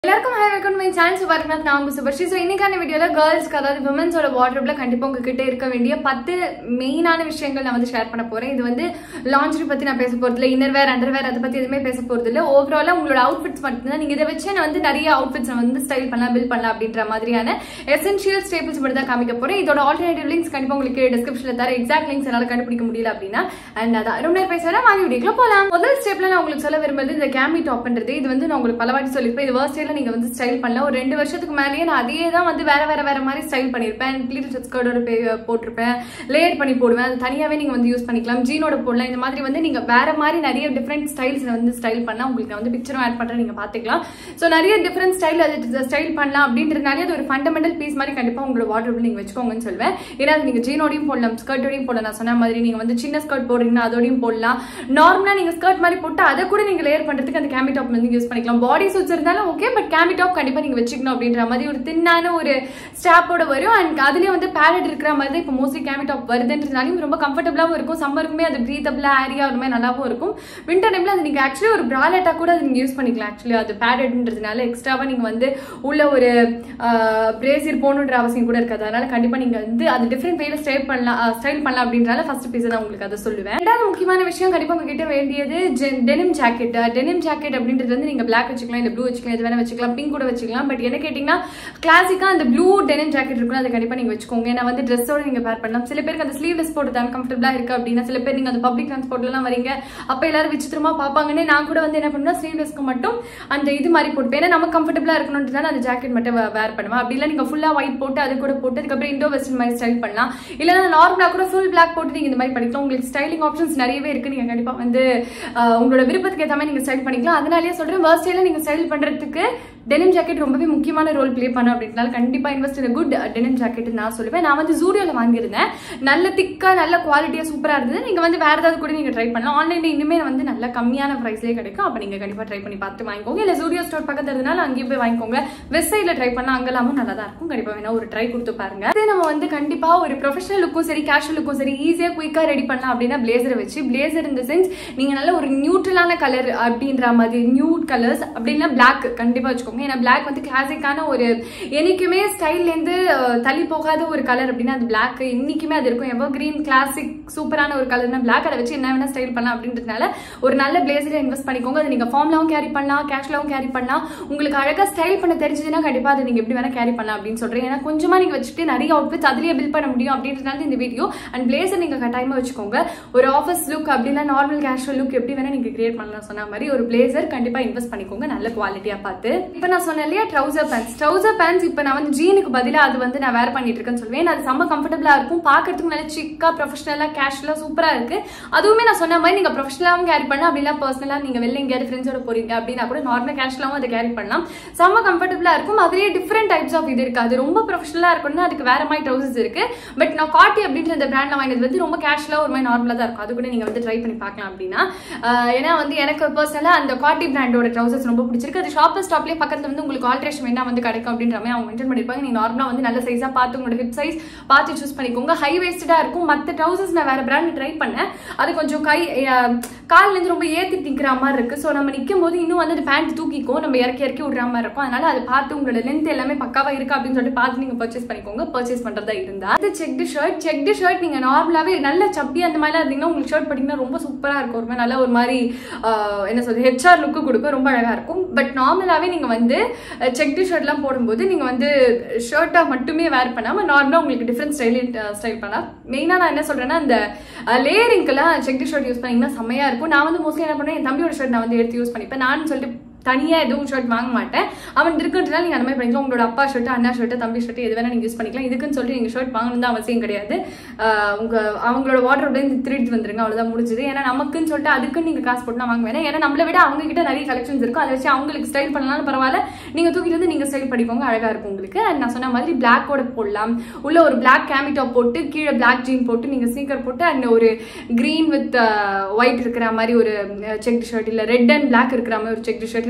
எல்லாருக்கும் hi welcome my channel Subarinath நான் உங்க சுபர்ஷி ஸோ இன்னைக்கான வீடியோல கேர்ள்ஸ்க்கு அதாவது விமன்ஸோட வாட்ரூப்ல கண்டிப்பா உங்ககிட்ட இருக்க வேண்டிய பத்து மெயினான விஷயங்கள் நான் வந்து ஷேர் பண்ண போறேன் இது வந்து லாண்ட்ரி பத்தி நான் பேச போறது இல்லை இன்னர் வேர் அண்டர் வேர் அதை பத்தி எதுவுமே பேச போறது இல்லை ஓவராலா உங்களோட அவுட்ஃபிட்ஸ் மட்டும்தான் நீங்க இதை வச்சு நான் வந்து நிறைய அவுட்ஃபிட்ஸ் வந்து ஸ்டைல் பண்ணலாம் பில் பண்ணலாம் அப்படின்ற மாதிரியான எசென்ஷியல் ஸ்டேபிள்ஸ் மட்டும் தான் காமிக்க போறேன் இதோட ஆல்டர்னேட்டிவ் லிங்க்ஸ் கண்டிப்பா உங்களுக்கு டிஸ்கிரிப்ஷன்ல தர எக்ஸாக்ட் லிங்க்ஸ் என்னால கண்டுபிடிக்க முடியல அப்படின்னா அண்ட் அதான் ரொம்ப நேரம் பேசுறேன் வாங்கி வீடியோக்குள்ள போலாம் முதல் ஸ்டெப்ல நான் உங்களுக்கு சொல்ல விரும்புறது இந்த கேமி டாப்ன்றது இது வந்து நான் உங்களுக்கு பல வாட்டி சொல்லியிருப்பேன் இது வேர்ஸ்ட் ஸ்டைல நீங்க வந்து ஸ்டைல் பண்ணல ஒரு ரெண்டு வருஷத்துக்கு மேலேயே நான் அதே தான் வந்து வேற வேற வேற மாதிரி ஸ்டைல் பண்ணியிருப்பேன் ப்ளீட்டட் ஸ்கர்டோட போட்டிருப்பேன் லேயர் பண்ணி போடுவேன் அது தனியாவே நீங்க வந்து யூஸ் பண்ணிக்கலாம் ஜீனோட போடலாம் இந்த மாதிரி வந்து நீங்க வேற மாதிரி நிறைய டிஃப்ரெண்ட் ஸ்டைல்ஸ் வந்து ஸ்டைல் பண்ணா உங்களுக்கு நான் வந்து பிக்சரும் ஆட் பண்றேன் நீங்க பாத்துக்கலாம் ஸோ நிறைய டிஃப்ரெண்ட் ஸ்டைல் அது ஸ்டைல் பண்ணலாம் அப்படின்றதுனாலே அது ஒரு ஃபண்டமெண்டல் பீஸ் மாதிரி கண்டிப்பா உங்களோட வாட்ரூப்ல நீங்க வச்சுக்கோங்கன்னு சொல்வேன் ஏன்னா அது நீங்க ஜீனோடையும் போடலாம் ஸ்கர்ட்டோடையும் போடலாம் நான் சொன்ன மாதிரி நீங்க வந்து சின்ன ஸ்கர்ட் போடுறீங்கன்னா அதோடையும் போடலாம் நார்மலா நீங்க ஸ்கர்ட் மாதிரி போட்டு அதை கூட நீங்க லேயர் பண்றதுக்கு அந்த கேமி டாப் வந்து யூஸ் பண்ணிக்கலாம் பாடி சூட்ஸ் இருந்தாலும் ஓகே பட் கேமி டாப் கண்டிப்பா நீங்க வச்சுக்கணும் அப்படின்ற மாதிரி ஒரு தின்னான ஒரு ஸ்டாப்போட வரும் அண்ட் அதுலயே வந்து பேலட் இருக்கிற மாதிரி தான் இப்போ மோஸ்ட்லி கேமி டாப் வருதுன்றதுனாலையும் ரொம்ப கம்ஃபர்டபுளாகவும் இருக்கும் சம்மருக்குமே அது பிரீத்தபிளா ஏரியா ஒரு மாதிரி நல்லாவும் இருக்கும் வின்டர் டைம்ல அது நீங்க ஆக்சுவலி ஒரு பிராலெட்டா கூட அது நீங்க யூஸ் பண்ணிக்கலாம் ஆக்சுவலி அது பேடட்ன்றதுனால எக்ஸ்ட்ராவா நீங்க வந்து உள்ள ஒரு பிரேசியர் போகணுன்ற அவசியம் கூட இருக்காது அதனால கண்டிப்பா நீங்க வந்து அது டிஃப்ரெண்ட் வேல ஸ்டைல் பண்ணலாம் ஸ்டைல் பண்ணலாம் அப்படின்றனால ஃபர்ஸ்ட் பீஸ் நான் உங்களுக்கு அதை சொல்லுவேன் ரெண்டாவது முக்கியமான விஷயம் கண்டிப்பா உங்ககிட்ட வேண்டியது டெனிம் ஜாக்கெட் டெனிம் ஜாக்கெட் அப்படின்றது வந்து நீங்க பிளாக் வச்சுக்கலாம் இல்ல ப்ளூ வச்சுக்கலாம் எது வேணா வச்சுக்கலாம் பிங்க் கூட வச்சுக்கலாம் பட் என்ன கேட்டீங்கன்னா கிளாசிக்கா அந்த ப்ளூ டெனிம் ஜாக்கெட் இருக்கும் அதை கண்டிப்பா நீங்க வச்சுக்கோங்க ஏன்னா வந்து ட்ரெஸ்ஸோட நீங்க பேர் பண்ணலாம் சில பேருக்கு அந்த ஸ்லீவ்லெஸ் போட்டு அன்கம்ஃபர்டபுளா இருக்கு அப்படின்னா சில பேர் நீங்க அந்த பப்ளிக் டிரான்ஸ்போர்ட்லாம் வரீங்க அப்ப எல்லாரும் விசித்திரமா பாப்பாங்கன்னு நான் கூட வந்து என்ன பண்ணுவேன் ஸ்லீவ்லெஸ்க்கு மட்டும் அந்த இது மாதிரி போட்டுப்பேன் ஏன்னா நம்ம கம்ஃபர்டபுளா இருக்கணும்ன்றதால அந்த ஜாக்கெட் மட்டும் வேர் பண்ணுவேன் அப்படி இல்லை நீங்க ஃபுல்லா ஒயிட் போட்டு அது கூட போட்டு அதுக்கப்புறம் இண்டோ வெஸ்டர்ன் மாதிரி ஸ்டைல் பண்ணலாம் இல்லைன்னா நார்மலா கூட ஃபுல் பிளாக் போட்டு நீங்க இந்த மாதிரி பண்ணிக்கலாம் உங்களுக்கு ஸ்டைலிங் ஆப்ஷன்ஸ் நிறையவே இருக்கு நீங்க கண்டிப்பா வந்து ஆஹ், உங்களோட விருப்பத்துக்கு ஏற்ற மாதிரி நீங்க ஸ்டைல் பண்ணிக்கலாம் அதனாலேயே சொல்றேன் வேர்ஸ்ட் ஸ்டைல நீங்க ஸ்டைல் பண்றதுக்கு டெனிம் ஜாக்கெட் ரொம்பவே முக்கியமான ரோல் ப்ளே பண்ணும் அப்படின்றனால கண்டிப்பா invest in good denim jacket நான் சொல்லுவேன் நான் வந்து ஜூடியோல வாங்கியிருந்தேன் நல்ல திக்கா நல்ல குவாலிட்டியா சூப்பரா இருந்தது நீங்க வந்து வேற ஏதாவது கூட நீங்க ட்ரை பண்ணலாம் ஆன்லைன்ல இன்னுமே வந்து நல்ல கம்மியான பிரைஸ்லயே கிடைக்கும் அப்ப நீங்க கண்டிப்பா ட்ரை பண்ணி பார்த்து வாங்கிக்கோங்க இல்ல ஜூடியோ ஸ்டோர் பக்கத்துல இருந்தாலும் அங்கேயே போய் வாங்கிக்கோங்க வெஸ்ட் சைட்ல ட்ரை பண்ணா அங்கெல்லாமும் நல்லா தான் இருக்கும் கண்டிப்பா வேணா ஒரு ட்ரை கொடுத்து பாருங்க அதே நம்ம வந்து கண்டிப்பா ஒரு ப்ரொஃபஷனல் லுக்கும் சரி கேஷுவல் லுக்கும் சரி ஈஸியா குயிக்கா ரெடி பண்ணலாம் அப்படின்னா பிளேசரை வச்சு பிளேசர் இந்த சென்ஸ் நீங்க நல்ல ஒரு நியூட்ரலான கலர் அப்படின்ற மாதிரி நியூட் கலர்ஸ் அப்படின்னா பிளாக் கண்டிப்பா வச்சுக்கோங்க ஏன்னா பிளாக் வந்து கிளாசிக்கான ஒரு என்னைக்குமே ஸ்டைல்ல இருந்து அஹ், தள்ளி போகாத ஒரு கலர் அப்படின்னா அது பிளாக் இன்னைக்குமே அது இருக்கும் எவ்வளோ கிரீன் கிளாசிக் சூப்பரான ஒரு கலர்னா பிளாக் அதை வச்சு என்ன வேணா ஸ்டைல் பண்ணலாம் அப்படின்றதுனால ஒரு நல்ல பிளேசரை இன்வெஸ்ட் பண்ணிக்கோங்க அது நீங்க ஃபார்ம்லாவும் கேரி பண்ணலாம் கேஷ்லாவும் கேரி பண்ணலாம் உங்களுக்கு அழகா ஸ்டைல் பண்ண தெரிஞ்சதுன்னா கண்டிப்பா அதை நீங்க எப்படி வேணா கேரி பண்ணலாம் அப்படின்னு சொல்றேன் ஏன்னா கொஞ்சமா நீங்க வச்சுட்டு நிறைய அவுட்ஃபிட்ஸ் அதுலயே பில் பண்ண முடியும் அப்படின்றதுனால இந்த வீடியோ அண்ட் பிளேசர் நீங்க கட்டாயமா வச்சுக்கோங்க ஒரு ஆஃபீஸ் லுக் அப்படின்னா நார்மல் கேஷுவல் லுக் எப்படி வேணா நீங்க கிரியேட் பண்ணலாம் சொன்ன மாதிரி ஒரு பிளேசர் கண்டிப்பா இன்வெஸ்ட் பண்ணிக்கோங்க நல்ல குவாலிட்டியா பார்த்து இப்போ நான் சொன்னேன் இல்லையா ட்ரௌசர் பேண்ட்ஸ் ட்ரௌசர் பேண்ட்ஸ் இப்போ நான் வந்து ஜீனுக்கு பதிலா அது வந்து நான் வேர் பண்ணிட்டு இருக்கேன்னு சொல்லுவேன் அது செம்ம கம்ஃபர்டபுளா இருக்கும் பார்க்கறதுக்கு நல்ல சிக்கா ப்ரொஃபஷனலா கேஷுவலா சூப்பரா இருக்கு அதுவுமே நான் சொன்ன மாதிரி நீங்க ப்ரொஃபஷனலாவும் கேரி பண்ணலாம் அப்படின்னா பர்சனலா நீங்க வெளில எங்கேயாவது ஃப்ரெண்ட்ஸோட போறீங்க அப்படின்னா கூட நார்மல் கேஷுவலாவும் அதை கேரி பண்ணலாம் செம்ம கம்ஃபர்டபுளா இருக்கும் அதுலயே டிஃப்ரெண்ட் டைப்ஸ் ஆஃப் இது இருக்கு அது ரொம்ப ப்ரொஃபஷனலா இருக்கணும்னா அதுக்கு வேற மாதிரி ட்ரௌசர்ஸ் இருக்கு பட் நான் காட்டி அப்படின்ற அந்த பிராண்ட்ல வாங்கினது வந்து ரொம்ப கேஷுவலா ஒரு மாதிரி நார்மலா தான் இருக்கும் அது கூட நீங்க வந்து ட்ரை பண்ணி பார்க்கலாம் அப்படின்னா ஆஹ் ஏன்னா வந்து எனக்கு பர்சனலா அந்த காட்டி பிராண்டோட ட்ரௌசர்ஸ் ரொம்ப பிடிச்சிருக்கு அது ஷாப்பர் ஸ்டாப்லயே பக்கத்துல வந்து உங்களுக்கு ஆல்ட்ரேஷன் வேணா வந்து கிடைக்கும் அப்படின்ற மாதிரி அவங்க மென்ஷன் பண்ணிருப்பாங்க நீங்க நார்மலா வந்து நல்ல சைஸா பார்த்து உங்களோட ஹிப் சைஸ் பார்த்து சூஸ் பண்ணிக்கோங்க ஹை வேஸ்டடா இருக்கும் மத்த ட்ரௌசர்ஸ் நான் வேற பிராண்ட் ட்ரை பண்ணேன் அது கொஞ்சம் கை அஹ், கால்ல இருந்து ரொம்ப ஏத்தி நிக்கிற மாதிரி இருக்கு ஸோ நம்ம நிக்கும் போது இன்னும் வந்து அது பேண்ட் தூக்கிக்கும் நம்ம இறக்கி இறக்கி விடுற மாதிரி இருக்கும் அதனால அது பார்த்து உங்களோட லென்த் எல்லாமே பக்காவா இருக்கா அப்படின்னு சொல்லிட்டு பார்த்து நீங்க பர்ச்சேஸ் பண்ணிக்கோங்க பர்ச்சேஸ் பண்றதா இருந்தா அது செக்டு ஷர்ட் செக்டு ஷர்ட் நீங்க நார்மலாவே நல்ல சப்பி அந்த மாதிரிலாம் இருந்தீங்கன்னா உங்களுக்கு ஷர்ட் போட்டீங்கன்னா ரொம்ப சூப்பரா இருக்கும் ஒரு மாதிரி நல்ல ஒரு மாதிரி ஆஹ், என்ன சொல்றது ஹெச்ஆர் லுக்கு கொடுக்கும் ரொம்ப அழகா இருக்கும் பட் நார்மலாவே நீங்க வந்து செக்டு ஷர்ட்லாம் போடும்போது நீங்க வந்து ஷர்ட்டா மட்டுமே வேர் பண்ணாம நார்மலா உங்களுக்கு டிஃப்ரெண்ட் ஸ்டைல் ஸ்டைல் பண்ணலாம் மெயினா நான் என்ன சொல்றேன்னா அந்த லேயரிங்கெல்லாம் செக்டு ஷர்ட் யூஸ் பண்ணீங்கன்னா செம்மையா இருக்கும் நான் வந்து மோஸ்ட்லி என்ன பண்ணுவேன் என் தம்பியோட ஷர்ட் நான் வந்து எடுத்து யூஸ் பண்ணிப்பேன் நான் சொல்லிட்டு தனியா எதுவும் ஷர்ட் வாங்க மாட்டேன் அவன் இருக்கிறதுனால நீங்க அந்த மாதிரி பண்ணிக்கலாம் உங்களோட அப்பா ஷர்ட் அண்ணா ஷர்ட் தம்பி ஷர்ட் எது வேணா நீங்க யூஸ் பண்ணிக்கலாம் இதுக்குன்னு சொல்லிட்டு நீங்க ஷர்ட் வாங்கணும் தான் அவசியம் கிடையாது ஆஹ் உங்க அவங்களோட வாட்டர் திருடிட்டு வந்துருங்க அவ்வளவுதான் முடிஞ்சது ஏன்னா நமக்குன்னு சொல்லிட்டு அதுக்குன்னு நீங்க காசு போட்டு வாங்க வேணாம் ஏன்னா நம்மளை விட அவங்க கிட்ட நிறைய கலெக்ஷன்ஸ் இருக்கும் அதை வச்சு அவங்களுக்கு ஸ்டைல் பண்ணலாம்னு பரவாயில்ல நீங்க தூக்கிட்டு வந்து நீங்க ஸ்டைல் பண்ணிக்கோங்க அழகா இருக்கும் உங்களுக்கு And நான் சொன்ன மாதிரி பிளாக்கோட போடலாம் உள்ள ஒரு பிளாக் கேமி டாப் போட்டு கீழே பிளாக் ஜீன் போட்டு நீங்க ஸ்னீக்கர் போட்டு அண்ட் ஒரு கிரீன் வித் ஒயிட் இருக்கிற மாதிரி ஒரு செக் ஷர்ட் இல்ல ரெட் அண்ட் பிளாக் இருக்கிற மாதிரி ஒரு செக் ஷர்ட்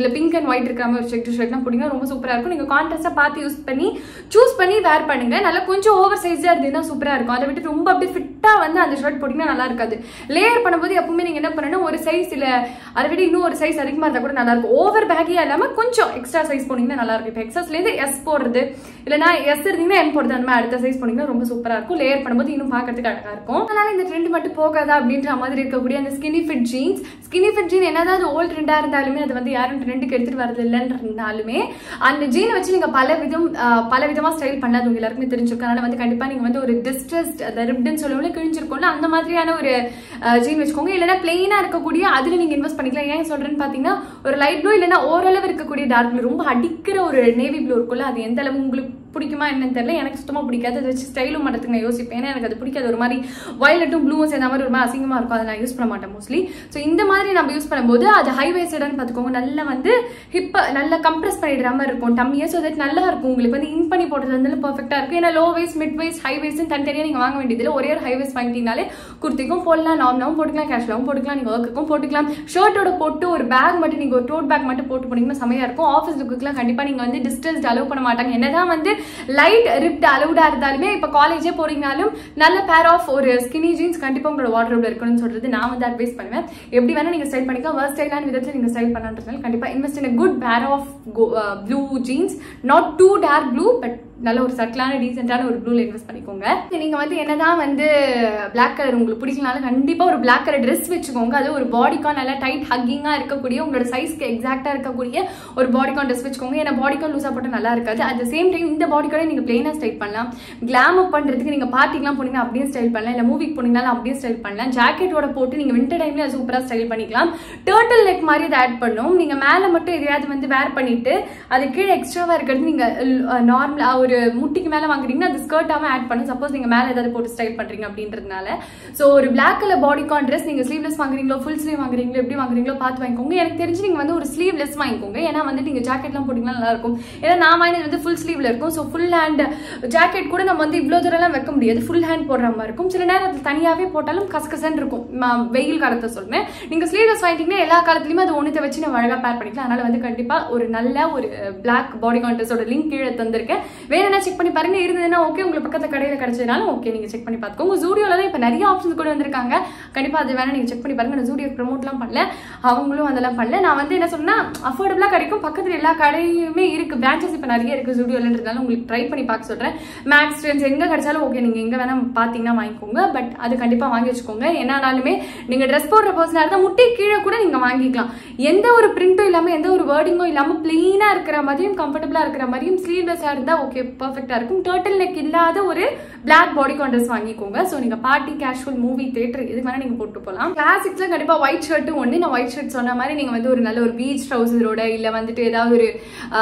இல்ல பிங்க் அண்ட் ஒயிட் இருக்கிற மாதிரி ஒரு செக் ஷர்ட்லாம் போட்டிங்கன்னா ரொம்ப சூப்பரா இருக்கும் நீங்க கான்ட்ராஸ்டா பார்த்து யூஸ் பண்ணி சூஸ் பண்ணி வேர் பண்ணுங்க நல்லா கொஞ்சம் ஓவர் சைஸா இருந்ததுன்னா சூப்பரா இருக்கும் அதை விட்டு ரொம்ப அப்படியே ஃபிட்டா வந்து அந்த ஷர்ட் போட்டிங்கன்னா நல்லா இருக்காது லேயர் பண்ணும்போது எப்பவுமே நீங்க என்ன பண்ணணும் ஒரு சைஸ் இல்ல அதை விட இன்னும் ஒரு சைஸ் அதிகமா இருந்தா கூட நல்லா இருக்கும் ஓவர் பேக்கியா இல்லாம கொஞ்சம் எக்ஸ்ட்ரா சைஸ் போனீங்கன்னா நல்லா இருக்கும் இப்போ எக்ஸஸ்ல இருந்து எஸ் போடுறது இல்லைன்னா எஸ் இருந்தீங்கன்னா எம் போடுறது அந்த மாதிரி அடுத்த சைஸ் போனீங்கன்னா ரொம்ப சூப்பரா இருக்கும் லேயர் பண்ணும்போது இன்னும் பார்க்கறதுக்கு அழகா இருக்கும் அதனால இந்த ட்ரெண்ட் மட்டும் போகாதா அப்படின்ற மாதிரி இருக்கக்கூடிய அந்த skinny fit jeans skinny fit jean என்னதான் அது ஓல்ட் ட்ரெண்டா இருந்தாலுமே அது வந்து யாரும் ட்ரெண்டுக்கு எடுத்துட்டு வரது இல்லைன்றதுனாலுமே அந்த ஜீனை வச்சு நீங்க பல விதம் ஆஹ், பல விதமா ஸ்டைல் பண்ணாது உங்க எல்லாருக்குமே தெரிஞ்சிருக்கும் அதனால வந்து கண்டிப்பா நீங்க வந்து ஒரு டிஸ்ட்ரெஸ்ட் அந்த ரிப்டன் சொல்லுவோம்ல கிழிஞ்சிருக்கும்ல அந்த மாதிரியான ஒரு ஜீன் வச்சுக்கோங்க இல்லைன்னா பிளெயினா இருக்கக்கூடிய அதுல நீங்க இன்வெஸ்ட் பண்ணிக்கலாம் ஏன் சொல்றேன்னு பாத்தீங்கன்னா ஒரு லைட் ப்ளூ இல்லைன்னா ஓரளவு இருக்கக்கூடிய டார்க் ப்ளூ ரொம்ப அடிக்கிற ஒரு நேவி ப்ளூ இருக்கும்ல அது எந்த அளவு உங்களுக்கு பிடிக்குமா என்னன்னு தெரியல எனக்கு சுத்தமா பிடிக்காது அதை வச்சு ஸ்டைலும் பண்ணுறதுக்கு நான் யோசிப்பேன் ஏன்னா எனக்கு அது பிடிக்காது ஒரு மாதிரி வயலட்டும் ப்ளூவும் சேர்ந்த மாதிரி ஒரு மாதிரி அசிங்கமா இருக்கும் அதை நான் யூஸ் பண்ண மாட்டேன் மோஸ்ட்லி ஸோ இந்த மாதிரி நம்ம யூஸ் பண்ணும்போது அது ஹை வேஸ்டடான்னு பார்த்துக்கோங்க நல்லா வந்து ஹிப்பை நல்லா கம்ப்ரெஸ் பண்ணிடுற மாதிரி இருக்கும் டம்மியை ஸோ தட் நல்லா இருக்கும் உங்களுக்கு வந்து இன் பண்ணி போடுறது வந்து பர்ஃபெக்டாக இருக்கும் ஏன்னா low waist mid waist high waist தனித்தனியாக நீங்கள் வாங்க வேண்டியதில்லை ஒரே ஒரு ஹை வேஸ்ட் வாங்கிட்டீங்கனாலே குர்த்திக்கும் போடலாம் நார்மலாகவும் போட்டுக்கலாம் கேஷுவலாகவும் போட்டுக்கலாம் நீங்கள் ஒர்க்குக்கும் போட்டுக்கலாம் ஷர்ட்டோட போட்டு ஒரு பேக் மட்டும் நீங்கள் ஒரு டோட் பேக் மட்டும் போட்டு போனீங்கன்னா செமையாக இருக்கும் ஆஃபீஸ் லுக்குக்குலாம் கண்டிப்பாக நீங்கள் வந்து டிஸ்டன்ஸ் அலோவ் பண்ண மாட்டாங்க என்னதான் வந்து லைட் ரிப்ட் அலௌடா இருந்தாலுமே இப்போ காலேஜே போறீங்கனாலும் நல்ல பேர் ஆஃப் ஒரு ஸ்கினி ஜீன்ஸ் கண்டிப்பாக உங்களோட வாட்ரோப்ல இருக்கணும்னு சொல்றது நான் வந்து அட்வைஸ் பண்ணுவேன் எப்படி வேணா நீங்க ஸ்டைல் பண்ணிக்கலாம் வேர்ஸ்ட் ஸ்டைலான விதத்தில் நீங்க ஸ்டைல் பண்ணன்றதுனால கண்டிப்பாக invest in good pair of blue jeans not too dark blue but நல்ல ஒரு சட்டிலான டீசென்டான ஒரு ப்ளூல இன்வெஸ்ட் பண்ணிக்கோங்க நீங்க வந்து என்னதான் வந்து பிளாக் கலர் உங்களுக்கு பிடிக்கலனாலும் கண்டிப்பா ஒரு பிளாக் கலர் ட்ரெஸ் வச்சுக்கோங்க அது ஒரு பாடிக்கான் நல்லா டைட் ஹக்கிங்கா இருக்கக்கூடிய உங்களோட சைஸ்க்கு எக்ஸாக்டா இருக்கக்கூடிய ஒரு பாடிகான் ட்ரெஸ் வச்சுக்கோங்க ஏன்னா பாடிகான் லூஸா போட்டு நல்லா இருக்காது அட் சேம் டைம் இந்த பாடிகானை நீங்க பிளெயினா ஸ்டைல் பண்ணலாம் கிளாம் அப் பண்றதுக்கு நீங்க பார்ட்டிலாம் போனீங்கன்னா அப்படியே ஸ்டைல் பண்ணலாம் இல்ல மூவிக்கு போனீங்கனாலும் அப்படியே ஸ்டைல் பண்ணலாம் ஜாக்கெட்டோட போட்டு நீங்க வின்டர் டைம்ல சூப்பரா ஸ்டைல் பண்ணிக்கலாம் டேர்ட்டில் நெக் மாதிரி அதை ஆட் பண்ணும் நீங்க மேல மட்டும் எதையாவது வந்து வேர் பண்ணிட்டு அது கீழே எக்ஸ்ட்ராவா இருக்கிறது நீங்க நார்மலா ஒரு முட்டிக்கு மேல வாங்குறீங்கன்னா அது ஸ்கர்ட்டாவே ஆட் பண்ணும் சப்போஸ் நீங்க மேல ஏதாவது போட்டு ஸ்டைல் பண்றீங்க அப்படின்றதுனால சோ ஒரு பிளாக் கலர் பாடிகான் ட்ரெஸ் நீங்க ஸ்லீவ்லெஸ் வாங்குறீங்களோ ஃபுல் ஸ்லீவ் வாங்குறீங்களோ எப்படி வாங்குறீங்களோ பார்த்து வாங்கிக்கோங்க எனக்கு தெரிஞ்சு நீங்க வந்து ஒரு ஸ்லீவ்லெஸ் வாங்கிக்கோங்க ஏன்னா வந்து நீங்க ஜாக்கெட்லாம் போட்டீங்கன்னா நல்லா இருக்கும் ஏன்னா நான் வாங்கினது வந்து ஃபுல் ஸ்லீவ்ல இருக்கும் ஸோ ஃபுல் ஹேண்ட் ஜாக்கெட் கூட நம்ம வந்து இவ்வளோ தூரம்லாம் வைக்க முடியாது ஃபுல் ஹேண்ட் போடுற மாதிரி இருக்கும் சில நேரம் அது தனியாவே போட்டாலும் கசகசன்னு இருக்கும் ம- வெயில் காலத்தை சொல்றேன் நீங்க ஸ்லீவ்லெஸ் வாங்கிட்டீங்கன்னா எல்லா காலத்துலயுமே அது ஒன்றத்தை வச்சு நம்ம அழகா பேர் பண்ணிக்கலாம் அதனால வந்து கண்டிப்பா ஒரு நல்ல ஒரு பிளாக் பாடி கான்ட்ரஸோட லிங்க் கீழே தந்திருக்கேன் வேணும்னா செக் பண்ணி பாருங்க இருந்ததுன்னா ஓகே உங்களுக்கு பக்கத்துல கடையில கிடைச்சதுனாலும் ஓகே நீங்க செக் பண்ணி பார்த்துக்கோங்க ஜூடியோல தான் இப்போ நிறைய ஆப்ஷன்ஸ் கூட வந்திருக்காங்க கண்டிப்பா அது வேணா நீங்க செக் பண்ணி பாருங்க நான் ஜூடியோ ப்ரமோட்லாம் பண்ணல அவங்களும் அதெல்லாம் பண்ணல நான் வந்து என்ன சொன்னா அஃபோர்டபுளா கிடைக்கும் பக்கத்துல எல்லா கடையுமே இருக்கு பிரான்ச்சஸ் இப்போ நிறைய இருக்கு ஜூடியோலன்றதுனால உங்களுக்கு ட்ரை பண்ணி பார்க்க சொல்றேன் மேக்ஸ் ட்ரெண்ட்ஸ் எங்க கிடைச்சாலும் ஓகே நீங்க எங்க வேணா பாத்தீங்கன்னா வாங்கிக்கோங்க பட் அது கண்டிப்பா வாங்கி வச்சுக்கோங்க என்னன்னாலுமே நீங்க ட்ரெஸ் போடுற பர்சனா இருந்தா முட்டி கீழே கூட நீங்க வாங்கிக்கலாம் எந்த ஒரு பிரிண்டும் இல்லாம எந்த ஒரு வேர்டிங்கும் இல்லாம பிளெயினா இருக்கிற மாதிரியும் கம்ஃபர்டபுளா இருக்கிற மாதிரியும் ஸ்லீவ்லெஸ்ஸா இருந்தா ஓகே பர்ஃபெக்டா இருக்கும் டர்ட்டில் நெக் இல்லாத ஒரு பிளாக் பாடி கான்ட்ரஸ் வாங்கிக்கோங்க ஸோ நீங்க பார்ட்டி கேஷுவல் மூவி தேட்டர் இது வேணா நீங்க போட்டு போகலாம் கிளாசிக்ஸ்ல கண்டிப்பா ஒயிட் ஷர்ட்டும் ஒன்று நான் ஒயிட் ஷர்ட் சொன்ன மாதிரி நீங்க வந்து ஒரு நல்ல ஒரு பீச் ட்ரௌசரோட இல்ல வந்துட்டு ஏதாவது ஒரு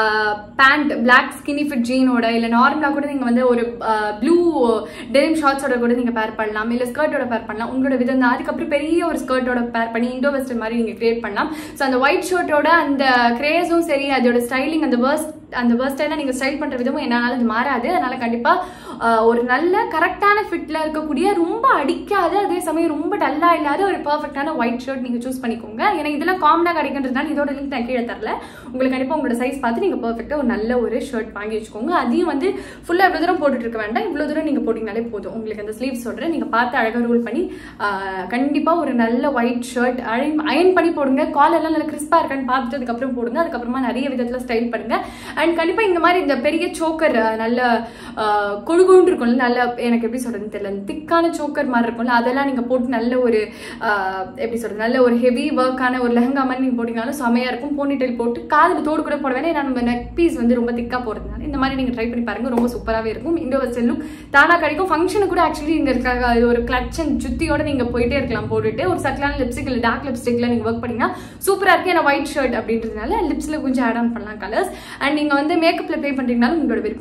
பேண்ட் பிளாக் ஸ்கினி ஃபிட் ஜீனோட இல்ல நார்மலா கூட நீங்க வந்து ஒரு ப்ளூ டெனிம் ஷார்ட்ஸோட கூட நீங்க பேர் பண்ணலாம் இல்ல ஸ்கர்ட்டோட பேர் பண்ணலாம் உங்களோட விதம் தான் அதுக்கப்புறம் பெரிய ஒரு ஸ்கர்ட்டோட பேர் பண்ணி இண்டோ வெஸ்டர்ன் மாதிரி நீங்க கிரியேட் பண்ணலாம் ஸோ அந்த ஒயிட் ஷர்ட்டோட அந்த கிரேஸும் சரி அதோட ஸ்டைலிங் அந்த பர்ஸ்ட் அந்த பர்ஸ்டைல நீங்க ஸ்டைல் பண்ற விதமும் என்னால அது மாறாது அதனால கண்டிப்பா ஆஹ், ஒரு நல்ல கரெக்டான ஃபிட்ல இருக்கக்கூடிய ரொம்ப அடிக்காத அதே சமயம் ரொம்ப டல்லா இல்லாத ஒரு பர்ஃபெக்டான ஒயிட் ஷர்ட் நீங்க சூஸ் பண்ணிக்கோங்க ஏன்னா இதெல்லாம் காமனா கிடைக்கின்றதுனால இதோட லிங்க் நான் கீழே தரல உங்களுக்கு கண்டிப்பா உங்களோட சைஸ் பார்த்து நீங்க பர்ஃபெக்டா ஒரு நல்ல ஒரு ஷர்ட் வாங்கி வச்சுக்கோங்க அதையும் வந்து ஃபுல்லா இவ்வளவு தூரம் போட்டுட்டு இருக்க வேண்டாம் இவ்வளவு தூரம் நீங்க போட்டீங்கனாலே போதும் உங்களுக்கு அந்த ஸ்லீவ் சொல்றேன் நீங்க பார்த்து அழகா ரூல் பண்ணி ஆஹ், கண்டிப்பா ஒரு நல்ல ஒயிட் ஷர்ட் அயன் அயன் பண்ணி போடுங்க கால் எல்லாம் நல்லா கிறிஸ்பா இருக்கான்னு பார்த்துட்டு அதுக்கப்புறம் போடுங்க அதுக்கப்புறமா நிறைய விதத்துல ஸ்டைல் பண்ணுங்க அண்ட் கண்டிப்பா இந்த மாதிரி இந்த பெரிய சோக்கர் நல்ல ஆஹ், கொழு கொழுன்னு இருக்கும்ல நல்ல எனக்கு எப்படி சொல்றதுன்னு தெரியல திக்கான சோக்கர் மாதிரி இருக்கும்ல அதெல்லாம் நீங்க போட்டு நல்ல ஒரு ஆஹ், எப்படி சொல்றது நல்ல ஒரு ஹெவி ஒர்க்கான ஒரு லெஹங்கா மாதிரி நீங்க போட்டீங்கனாலும் செமையா இருக்கும் போனிடெயில் போட்டு காதுல தோடு கூட போட வேணா ஏன்னா நம்ம நெக் பீஸ் வந்து ரொம்ப திக்கா போடுறதுனால இந்த மாதிரி நீங்க ட்ரை பண்ணி பாருங்க ரொம்ப சூப்பராகவே இருக்கும் இண்டோ வெஸ்டர்ன் லுக் தானா கிடைக்கும் ஃபங்க்ஷனுக்கு கூட ஆக்சுவலி இங்க இருக்க ஒரு கிளச் அண்ட் ஜுத்தியோட நீங்க போயிட்டே இருக்கலாம் போட்டுட்டு ஒரு சட்டிலான லிப்ஸ்டிக் இல்லை டார்க் லிப்ஸ்டிக்ல நீங்க ஒர்க் பண்ணீங்கன்னா சூப்பரா இருக்கு ஏன்னா ஒயிட் ஷர்ட் அப்படின்றதுனால லிப்ஸ்ல கொஞ்சம் ஆட் ஆன் பண்ணலாம் கலர்ஸ் அண்ட் நீங்க வந்து மேக்கப்ல ப்ளே பண்றீங்கனாலும் உங்களோட விருப்பம்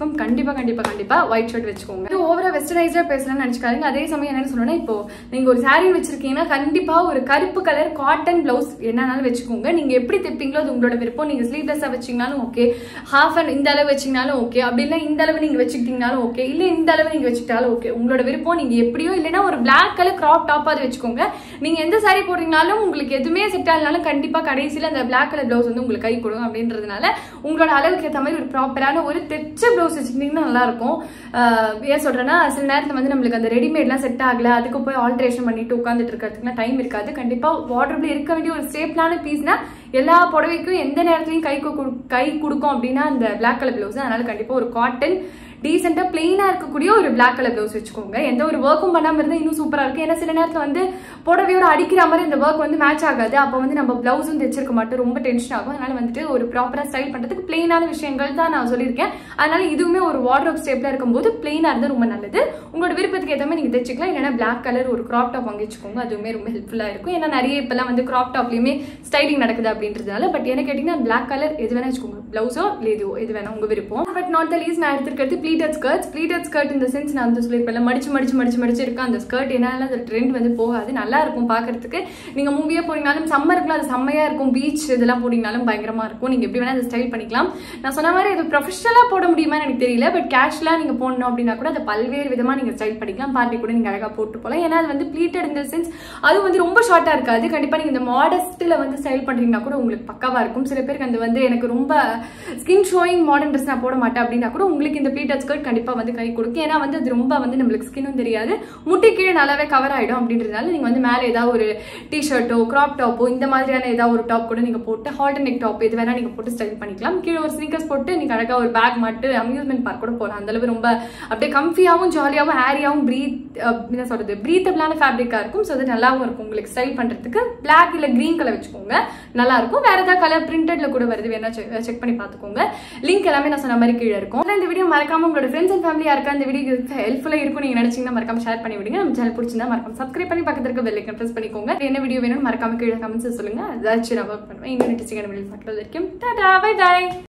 இருக்கும் கண்டிப்பா கண்டிப்பா கண்டிப்பா ஒயிட் ஷர்ட் வச்சுக்கோங்க இது ஓவரா வெஸ்டர்னைஸ்டா பேசலாம்னு நினைச்சுக்காதீங்க அதே சமயம் என்னன்னு சொல்லணும்னா இப்போ நீங்க ஒரு saree வச்சிருக்கீங்கன்னா கண்டிப்பா ஒரு கருப்பு கலர் காட்டன் பிளவுஸ் என்னன்னாலும் வச்சுக்கோங்க நீங்க எப்படி தைப்பீங்களோ அது உங்களோட விருப்பம் நீங்க ஸ்லீவ்லெஸ்ஸா வச்சீங்கனாலும் ஓகே ஹாஃப் அண்ட் இந்த அளவு வச்சீங்கனாலும் ஓகே அப்படி இல்லை இந்த அளவு நீங்க வச்சுக்கிட்டீங்கனாலும் ஓகே இல்ல இந்த அளவு நீங்க வச்சுக்கிட்டாலும் ஓகே உங்களோட விருப்பம் நீங்க எப்படியோ இல்லைன்னா ஒரு பிளாக் கலர் கிராப் டாப்பாவது வச்சுக்கோங்க நீங்க எந்த saree போடுறீங்கனாலும் உங்களுக்கு எதுவுமே செட் ஆகலனாலும் கண்டிப்பா கடைசியில அந்த பிளாக் கலர் பிளவுஸ் வந்து உங்களுக்கு கை கொடுக்கும் அப்படின்றதுனால உங்களோட அளவுக்கு ஏற்ற மாதிரி ஒரு ப்ராப்பரான ஒரு தைச்ச பிளவுஸ் வச்சுக்கிட்டீங்கன்னா நல்லா இருக்கும் ஆஹ் ஏன் சொல்றேன்னா சில நேரத்துல வந்து நம்மளுக்கு அந்த ரெடிமேட்லாம் செட் ஆகல அதுக்கு போய் ஆல்ட்ரேஷன் பண்ணிட்டு உட்காந்துட்டு இருக்கிறதுக்குலாம் டைம் இருக்காது கண்டிப்பா வார்ட்ரோப்ல இருக்க வேண்டிய ஒரு ஸ்டேப்லான பீஸ்னா எல்லா புடவைக்கும் எந்த நேரத்துலையும் கை கு- கை கொடுக்கும் அப்படின்னா அந்த பிளாக் கலர் பிளவுஸ் அதனால கண்டிப்பா ஒரு காட்டன் டீசெண்டா பிளெயினா இருக்கக்கூடிய ஒரு பிளாக் கலர் பிளவுஸ் வச்சுக்கோங்க எந்த ஒரு ஒர்க்கும் பண்ணாம இருந்தா இன்னும் சூப்பரா இருக்கும் ஏன்னா சில நேரத்துல வந்து புடவையோட அடிக்கிற மாதிரி இந்த ஒர்க் வந்து மேட்ச் ஆகாது அப்போ வந்து நம்ம பிளவுஸும் தைச்சிருக்க மாட்டோம் ரொம்ப டென்ஷன் ஆகும் அதனால வந்துட்டு ஒரு ப்ராப்பரா ஸ்டைல் பண்றதுக்கு பிளெயினான விஷயங்கள் தான் நான் சொல்லியிருக்கேன் அதனால இதுவுமே ஒரு வார்ட்ரோப் ஸ்டேப்ல இருக்கும்போது பிளெயினா இருந்தா ரொம்ப நல்லது உங்களோட விருப்பத்துக்கு ஏற்ற மாதிரி நீங்க தைச்சிக்கலாம் இல்லைன்னா பிளாக் கலர் ஒரு கிராப் டாப் வாங்கி வச்சுக்கோங்க அதுவுமே ரொம்ப ஹெல்ப்ஃபுல்லா இருக்கும் ஏன்னா நிறைய இப்பெல்லாம் வந்து கிராப் டாப்லயுமே ஸ்டைலிங் நடக்குது அப்படின்றதுனால பட் என்ன கேட்டீங்கன்னா பிளாக் கலர் எது வேணா வச்சுக்கோங்க பிளவுஸோ இல்லை இதுவோ எது வேணா உங்க விருப்பம் பட் நாட் த லீஸ் நான் எடுத்துருக்கிறது ப்ளீட்டட் ஸ்கர்ட்ஸ் ப்ளீட்டட் ஸ்கர்ட் இந்த சென்ஸ் நான் வந்து சொல்லியிருப்பேன் மடிச்சு மடிச்சு மடிச்சு மடிச்சு இருக்கு அந்த ஸ்கர்ட் என்னால அந்த ட்ரெண்ட் வந்து போகாது நல்லா இருக்கும் பார்க்கறதுக்கு நீங்க மூவியே போனீங்கனாலும் சம்மருக்குலாம் அது செம்மையா இருக்கும் பீச் இதெல்லாம் போனீங்கனாலும் பயங்கரமா இருக்கும் நீங்க எப்படி வேணா அதை ஸ்டைல் பண்ணிக்கலாம் நான் சொன்ன மாதிரி இது ப்ரொஃபஷனலா போட முடியுமான்னு எனக்கு தெரியல பட் கேஷ்லா நீங்க போடணும் அப்படின்னா கூட அதை பல்வேறு விதமா நீங்க ஸ்டைல் பண்ணிக்கலாம் பார்ட்டி கூட நீங்க அழகா போட்டு போகலாம் ஏன்னா அது வந்து ப்ளீட்டட் இந்த சென்ஸ் அது வந்து ரொம்ப ஷார்ட்டா இருக்காது கண்டிப்பா நீங்க இந்த மாடஸ்ட்ல வந்து ஸ்டைல் பண்றீங்கன்னா கூட உங்களுக்கு பக்காவா இருக்கும் சில பேருக்கு அது வந்து எனக்கு ரொம்ப ஸ்கின் ஷோயிங் மாடர்ன் ட்ரெஸ் நான் போட மாட்டேன் அப்படின்னா கூட உங்களுக்கு இந்த ப்ளீட்டட் ஸ்கர்ட் கண்டிப்பா வந்து கை கொடுக்கும் ஏன்னா வந்து அது ரொம்ப வந்து நம்மளுக்கு ஸ்கின்னும் தெரியாது முட்டி கீழே நல்லாவே கவர் ஆயிடும் அப்படின்றதுனால நீங்க வந்து மேலே ஏதாவது ஒரு டிஷர்ட்டோ கிராப் டாப்போ இந்த மாதிரியான ஏதாவது ஒரு டாப் கூட நீங்க போட்டு ஹால்ட் நெக் டாப் இது வேணா நீங்க போட்டு ஸ்டைல் பண்ணிக்கலாம் கீழே ஒரு ஸ்னீக்கர்ஸ் போட்டு நீங்க அழகா ஒரு பேக் மாட்டு அம்யூஸ்மெண்ட் பார்க் கூட போகலாம் அந்த அளவு ரொம்ப அப்படியே கம்ஃபியாவும் ஜாலியாவும் ஹேரியாவும் ப்ரீத் என்ன சொல்றது ப்ரீத்தபிளான ஃபேப்ரிக்கா இருக்கும் ஸோ அது நல்லாவும் இருக்கும் உங்களுக்கு ஸ்டைல் பண்றதுக்கு பிளாக் இல்ல கிரீன் கலர் வச்சுக்கோங்க நல்லா இருக்கும் வேற ஏதாவது கலர் பிரிண்டட்ல கூட வருது வேணா செக் பண்ணி பார்த்துக்கோங்க லிங்க் எல்லாமே நான் சொன்ன மாதிரி கீழே இருக்கும் ஆனா இந்த வீடியோ மறக்காம உங்களோட ஃப்ரெண்ட்ஸ் அண்ட் ஃபேமிலி யாருக்கா இந்த வீடியோ ஹெல்ப்ஃபுல்லா இருக்கும் நீங்க நினைச்சீங்கன்னா மறக்காம ஷேர் பண்ணி விடுங்க நம்ம சேனல் பிடிச்சிருந்தா மறக்காம சப்ஸ்கிரைப் பண்ணி பக்கத்துல இருக்க பெல் ஐக்கன் பிரஸ் பண்ணிக்கோங்க என்ன வீடியோ வேணும்னு மறக்காம கீழே கமெண்ட்ஸ் சொல்லுங்க ஏதாச்சும் நான் ஒர்க் பண்ணுவேன் இன்னும் டீச்சிங் வீடியோ பார்க்கறது வரைக்கும் டாடா பை பாய்